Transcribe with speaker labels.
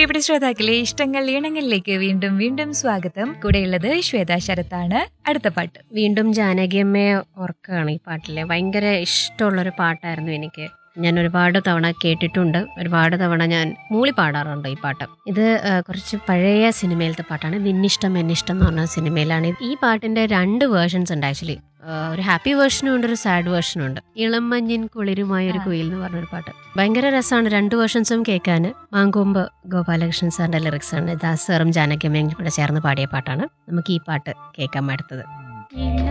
Speaker 1: പ്രിയപ്പെട്ട ശ്രോതാക്കളെ ഇഷ്ടങ്ങൾ ഈണങ്ങളിലേക്ക് വീണ്ടും വീണ്ടും സ്വാഗതം കൂടെയുള്ളത് ശ്വേത ശരത്താണ് അടുത്ത പാട്ട്
Speaker 2: വീണ്ടും ജാനകിയമ്മയെ ഓർക്കുകയാണ് ഈ പാട്ടിലെ ഭയങ്കര ഇഷ്ടമുള്ളൊരു പാട്ടായിരുന്നു എനിക്ക് ഞാൻ ഒരുപാട് തവണ കേട്ടിട്ടുണ്ട് ഒരുപാട് തവണ ഞാൻ മൂളി പാടാറുണ്ട് ഈ പാട്ട് ഇത് ആ, കുറച്ച് പഴയ സിനിമയിലത്തെ പാട്ടാണ് നിന്നിഷ്ടം എന്നിഷ്ടം എന്ന് പറഞ്ഞ സിനിമയിലാണ് ഈ പാട്ടിന്റെ രണ്ട് വേർഷൻസ് ഉണ്ട് ആക്ച്വലി ഒരു ഹാപ്പി വേർഷനും ഉണ്ട് ഒരു സാഡ് വേർഷനും ഉണ്ട് ഇളം മഞ്ഞിൻ കുളിരുമായ ഒരു
Speaker 1: ആ.
Speaker 2: കുയിൽ എന്ന് പറഞ്ഞൊരു പാട്ട് ഭയങ്കര രസമാണ് രണ്ട് വേർഷൻസും കേൾക്കാൻ മാങ്കൊമ്പ് ഗോപാലകൃഷ്ണൻ സാറിന്റെ ലിറിക്സ് ആണ് ദാസ് സാറും ജാനകിയമ്മയും കൂടെ ചേർന്ന് പാടിയ പാട്ടാണ് നമുക്ക് ഈ പാട്ട് കേൾക്കാൻ അടുത്തത്
Speaker 3: ഇളം